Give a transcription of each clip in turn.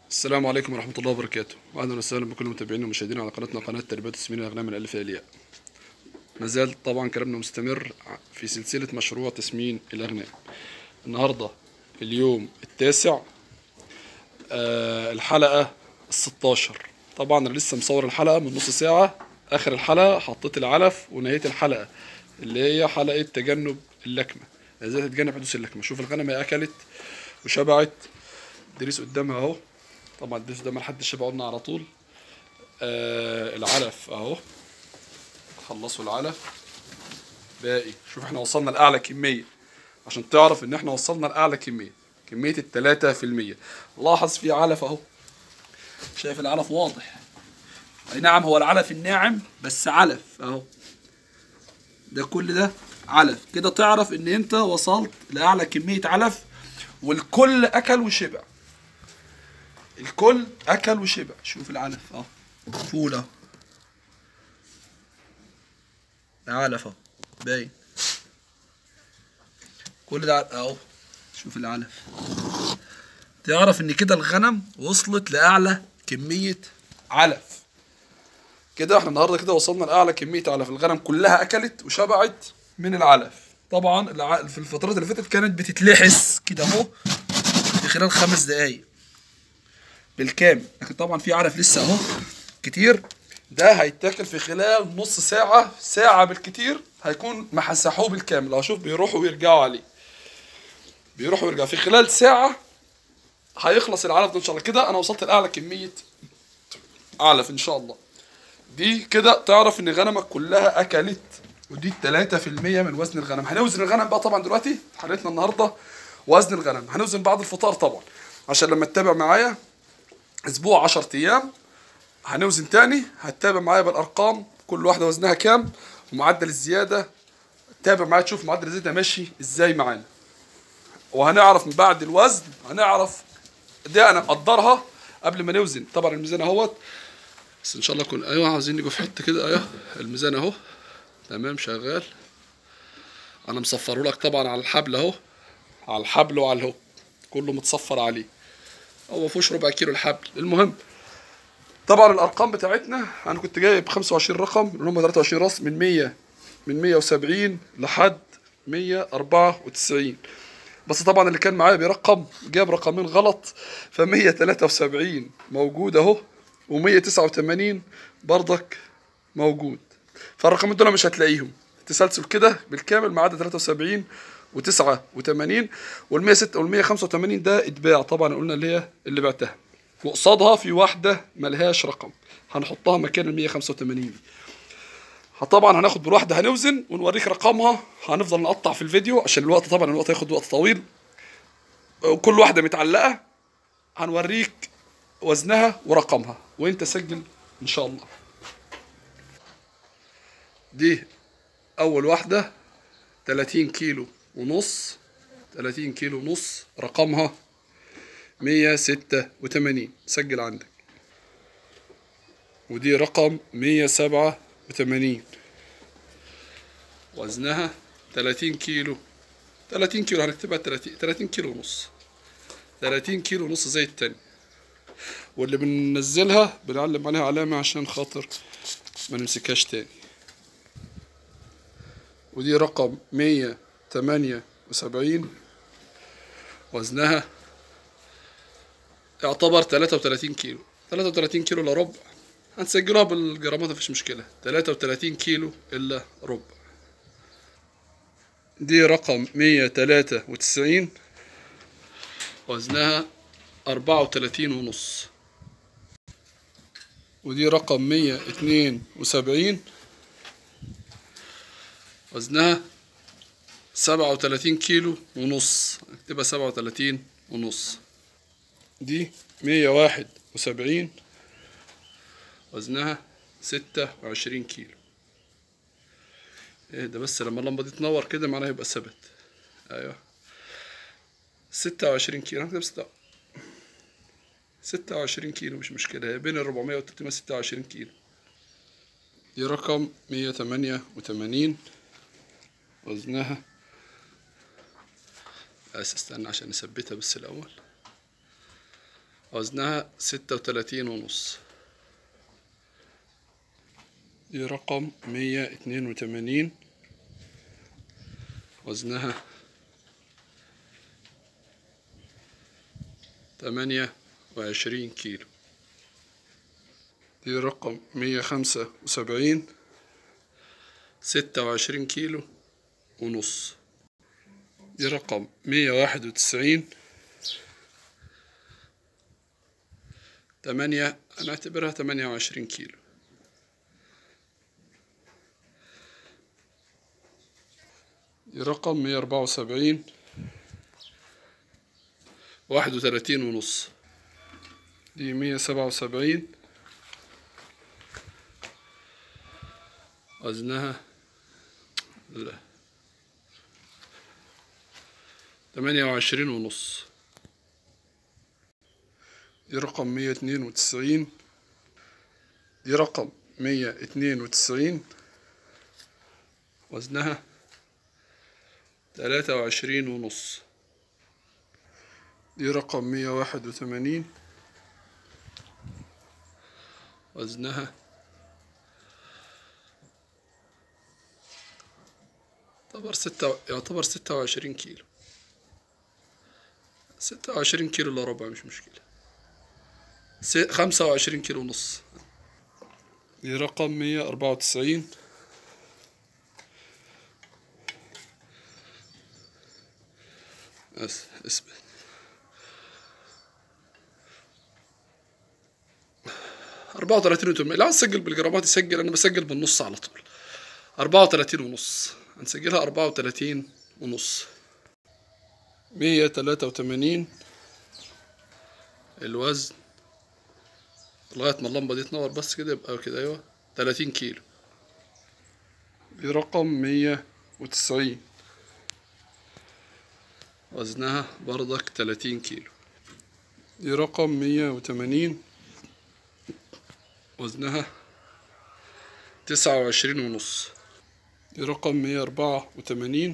السلام عليكم ورحمة الله وبركاته وأهلا وسهلا بكل متابعينا ومشاهدينا على قناتنا قناة تربية تسمين الأغنام من الألف إلى الياء ما زال طبعا كلامنا مستمر في سلسلة مشروع تسمين الأغنام النهاردة اليوم التاسع آه الحلقة الستاشر طبعا أنا لسه مصور الحلقة من نص ساعة آخر الحلقة حطيت العلف ونهاية الحلقة اللي هي حلقة تجنب اللكمة ازاي تتجنب حدوث اللكمة شوف الغنم هي أكلت وشبعت دريس قدامها اهو طبعا الدريس ده ما حدش شبع قلنا على طول آه العلف اهو خلصوا العلف باقي شوف احنا وصلنا لأعلى كمية عشان تعرف ان احنا وصلنا لأعلى كمية كمية التلاتة في المية لاحظ في علف اهو شايف العلف واضح اي نعم هو العلف الناعم بس علف اهو ده كل ده علف كده تعرف ان انت وصلت لأعلى كمية علف والكل اكل وشبع الكل اكل وشبع شوف العلف اهو فول اهو علف اهو باين كل ده ع- اهو شوف العلف تعرف ان كده الغنم وصلت لاعلى كميه علف كده احنا النهارده كده وصلنا لاعلى كميه علف الغنم كلها اكلت وشبعت من العلف طبعا الع- في الفترات اللي فاتت كانت بتتلحس كده اهو في خلال خمس دقايق بالكامل لكن طبعا في علف لسه اهو كتير ده هيتاكل في خلال نص ساعة ساعة بالكتير هيكون محسحوه بالكامل اهو شوف بيروحوا ويرجعوا عليه بيروحوا ويرجعوا في خلال ساعة هيخلص العلف ده ان شاء الله كده انا وصلت لاعلى كمية علف ان شاء الله دي كده تعرف ان غنمك كلها اكلت ودي التلاتة في المية من وزن الغنم هنوزن الغنم بقى طبعا دلوقتي حلقتنا النهاردة وزن الغنم هنوزن بعد الفطار طبعا عشان لما تتابع معايا اسبوع 10 ايام هنوزن تاني هتتابع معايا بالارقام كل واحده وزنها كام ومعدل الزياده تابع معايا تشوف معدل الزياده ماشي ازاي معانا وهنعرف من بعد الوزن هنعرف دي انا مقدرها قبل ما نوزن طبعا الميزان اهوت بس ان شاء الله يكون ايوه عاوزين نيجي في حته كده ايوه الميزان اهو تمام شغال انا مصفره لك طبعا على الحبل اهو على الحبل وعلى الهو كله متصفر عليه هو فيهوش ربع كيلو الحبل المهم طبعا الارقام بتاعتنا انا كنت جايب 25 رقم اللي هم 23 راس من 100 من 170 لحد 194 بس طبعا اللي كان معايا بيرقم جاب رقمين غلط ف 173 موجود اهو و189 برضك موجود فالرقمين دول مش هتلاقيهم تسلسل كده بالكامل ما عدا 73 و89 وال 106 وال 185 ده اتباع طبعا قلنا اللي هي اللي بعتها وقصادها في واحده ملهاش رقم هنحطها مكان ال 185 دي طبعا هناخد بالواحده هنوزن ونوريك رقمها هنفضل نقطع في الفيديو عشان الوقت طبعا الوقت هياخد وقت طويل وكل واحده متعلقه هنوريك وزنها ورقمها وانت سجل ان شاء الله دي اول واحده 30 كيلو ونص 30 كيلو ونص رقمها 186 سجل عندك ودي رقم 187 وزنها 30 كيلو 30 كيلو هنكتبها 30 30 كيلو ونص 30 كيلو ونص زي التاني واللي بننزلها بنعلم عليها علامة عشان خاطر ما نمسكهاش تاني ودي رقم 178 وزنها يعتبر 33 كيلو 33 كيلو الا ربع هنسجلها بالجرامات مفيش مشكلة 33 كيلو الا ربع دي رقم 193 وزنها 34 ونص ودي رقم 172 وزنها سبعة وتلاتين كيلو ونص اكتبها سبعة وتلاتين ونص دي مية واحد وسبعين وزنها ستة وعشرين كيلو ايه ده بس لما اللمبة دي تنور كده معناها يبقى ثبت ايوه ستة وعشرين كيلو هنكتب ستة ستة وعشرين كيلو مش مشكلة هي بين الربعمية والتلتمية ستة وعشرين كيلو دي رقم مية تمانية وتمانين وزنها بس استنى عشان نثبتها بس الأول وزنها ستة وتلاتين ونص دي رقم مية اتنين وتمانين وزنها تمانية وعشرين كيلو دي رقم مية خمسة وسبعين ستة وعشرين كيلو ونص دي رقم مية واحد وتسعين تمانية أنا أعتبرها تمانية وعشرين كيلو دي رقم مية أربعة وسبعين واحد وتلاتين ونص دي مية سبعة وسبعين وزنها لا تمانية وعشرين ونص دي رقم مية اتنين وتسعين دي رقم مية اتنين وتسعين وزنها تلاتة وعشرين ونص دي رقم مية واحد وثمانين وزنها يعتبر ستة يعتبر ستة وعشرين كيلو ستة وعشرين كيلو إلا ربع مش مشكلة س- خمسة وعشرين كيلو ونص دي رقم مية أربعة وتسعين أس اثبت أربعة وتلاتين وتمانية لا نسجل بالجرامات يسجل أنا بسجل بالنص على طول أربعة وتلاتين ونص هنسجلها أربعة وتلاتين ونص مية تلاتة وتمانين الوزن لغاية ما اللمبة دي تنور بس كده يبقى كده أيوة تلاتين كيلو دي رقم مية وتسعين وزنها برضك تلاتين كيلو دي رقم مية وتمانين وزنها تسعة وعشرين ونص دي رقم مية أربعة وتمانين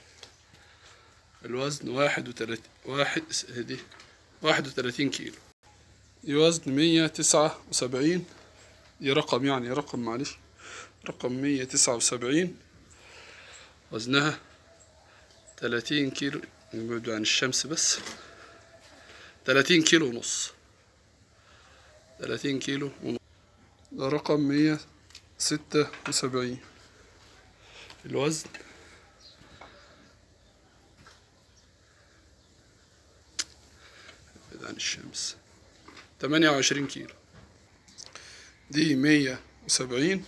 الوزن واحد وتلاتين واحد دي واحد وتلاتين كيلو دي وزن مية تسعة وسبعين دي رقم يعني رقم معلش رقم مية تسعة وسبعين وزنها تلاتين كيلو نبعد عن الشمس بس تلاتين كيلو ونص تلاتين كيلو ونص ده رقم مية ستة وسبعين الوزن بعيد عن الشمس تمانية وعشرين كيلو دي مية وسبعين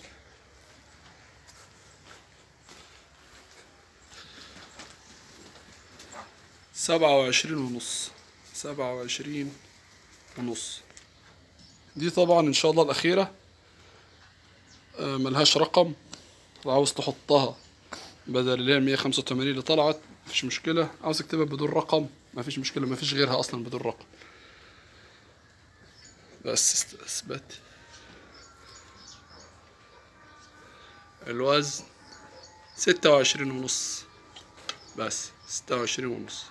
سبعة وعشرين ونص سبعة وعشرين ونص دي طبعا ان شاء الله الاخيرة آه، ملهاش رقم لو عاوز تحطها بدل اللي هي 185 اللي طلعت مفيش مشكلة عاوز تكتبها بدون رقم مفيش مشكلة مفيش غيرها اصلا بدون رقم بس است- اثبت الوزن ستة وعشرين ونص بس ستة وعشرين ونص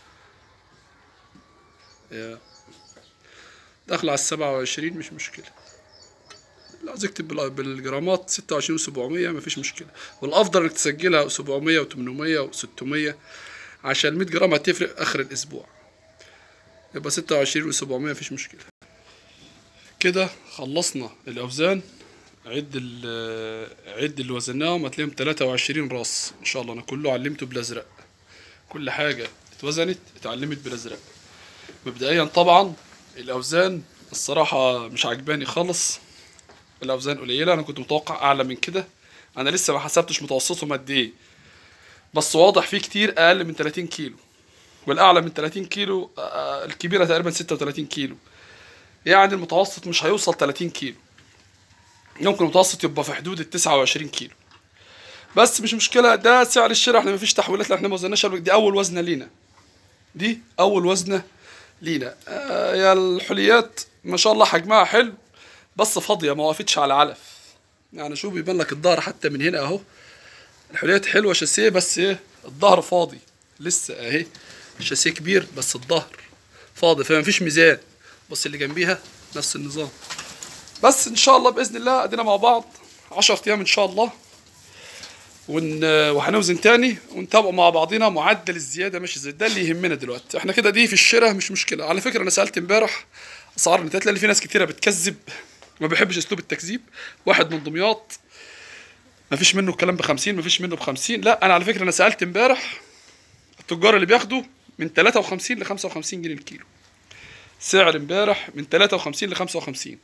يا داخل على السبعة وعشرين مش مشكلة لو عايز اكتب بال- بالجرامات ستة وعشرين وسبعمية مفيش مشكلة والأفضل انك تسجلها سبعمية وتمنمية وستمية عشان المية جرام هتفرق آخر الأسبوع يبقى ستة وعشرين وسبعمية مفيش مشكلة كده خلصنا الأوزان عد ال عد اللي وزناهم هتلاقيهم تلاتة وعشرين راس إن شاء الله أنا كله علمته بالأزرق كل حاجة اتوزنت اتعلمت بالأزرق مبدئيا طبعا الأوزان الصراحة مش عجباني خالص الأوزان قليلة أنا كنت متوقع أعلى من كده أنا لسه ما حسبتش متوسطهم قد إيه بس واضح فيه كتير أقل من 30 كيلو والأعلى من 30 كيلو آه، الكبيرة تقريبا 36 كيلو يعني المتوسط مش هيوصل 30 كيلو ممكن المتوسط يبقى في حدود ال 29 كيلو بس مش مشكلة ده سعر الشراء احنا مفيش تحويلات لأن احنا ما وزناش قبل- دي أول وزنة لينا دي أول وزنة لينا آه يا الحليات ما شاء الله حجمها حلو بس فاضية ما وقفتش على علف يعني شوف بيبان لك الظهر حتى من هنا اهو الحليات حلوة شاسيه بس ايه الظهر فاضي لسه اهي الشاسيه كبير بس الظهر فاضي فما فيش ميزان بص اللي جنبيها نفس النظام بس ان شاء الله باذن الله ادينا مع بعض 10 ايام ان شاء الله ون... وهنوزن تاني ونتابع مع بعضنا معدل الزياده ماشي ازاي ده اللي يهمنا دلوقتي احنا كده دي في الشراء مش مشكله على فكره انا سالت امبارح اسعار النتات لان في ناس كتيره بتكذب ما بيحبش اسلوب التكذيب واحد من دمياط ما فيش منه الكلام ب 50 ما فيش منه ب 50 لا انا على فكره انا سالت امبارح التجار اللي بياخدوا من 53 ل 55 جنيه الكيلو سعر امبارح من 53 ل 55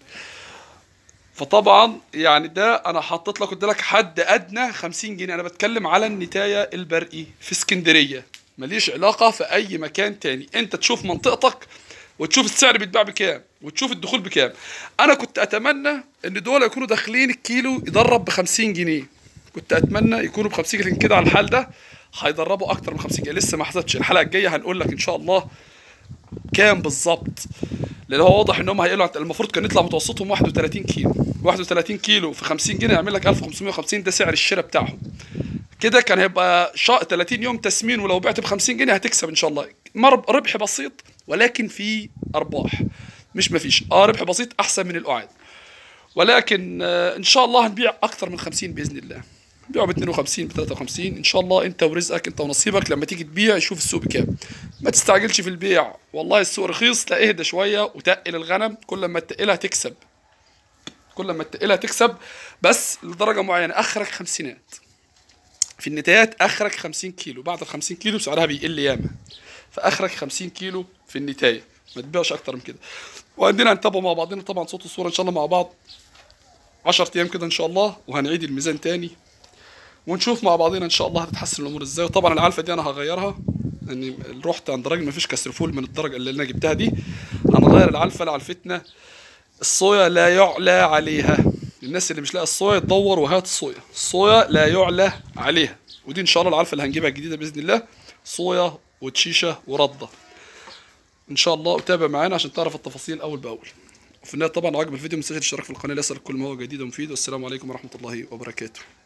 فطبعا يعني ده انا حطيت لك قلت لك حد ادنى 50 جنيه انا بتكلم على النتايه البرقي في اسكندريه ماليش علاقه في اي مكان تاني انت تشوف منطقتك وتشوف السعر بيتباع بكام وتشوف الدخول بكام انا كنت اتمنى ان دول يكونوا داخلين الكيلو يضرب ب 50 جنيه كنت اتمنى يكونوا ب 50 جنيه كده على الحال ده هيضربوا اكتر من 50 جنيه لسه ما حسبتش الحلقه الجايه هنقول لك ان شاء الله كام بالظبط لان هو واضح ان هم هيقلوا المفروض كان يطلع متوسطهم 31 كيلو 31 كيلو في 50 جنيه يعمل لك 1550 ده سعر الشراء بتاعهم كده كان هيبقى شا... 30 يوم تسمين ولو بعت ب 50 جنيه هتكسب ان شاء الله مرب ربح بسيط ولكن في ارباح مش مفيش اه ربح بسيط احسن من القعاد ولكن آه ان شاء الله هنبيع اكتر من 50 باذن الله بيعوا ب 52 ب 53 ان شاء الله انت ورزقك انت ونصيبك لما تيجي تبيع شوف السوق بكام ما تستعجلش في البيع والله السوق رخيص لا اهدى شويه وتقل الغنم كل ما تقلها تكسب كل ما تقلها تكسب بس لدرجه معينه اخرك خمسينات في النتايات اخرك 50 كيلو بعد ال 50 كيلو سعرها بيقل ياما فاخرك 50 كيلو في النتايه ما تبيعش اكتر من كده وعندنا هنتابع مع بعضنا طبعا صوت وصوره ان شاء الله مع بعض 10 ايام كده ان شاء الله وهنعيد الميزان تاني ونشوف مع بعضنا ان شاء الله هتتحسن الامور ازاي وطبعا العلفه دي انا هغيرها لاني رحت عند راجل مفيش كسر فول من الدرجه اللي انا جبتها دي هنغير العلفه لعلفتنا الصويا لا يعلى عليها الناس اللي مش لاقي الصويا تدور وهات الصويا الصويا لا يعلى عليها ودي ان شاء الله العلفه اللي هنجيبها الجديده باذن الله صويا وتشيشه ورده ان شاء الله وتابع معانا عشان تعرف التفاصيل اول باول وفي النهايه طبعا لو عجب الفيديو ما تنساش الاشتراك في القناه ليصلك كل ما هو جديد ومفيد والسلام عليكم ورحمه الله وبركاته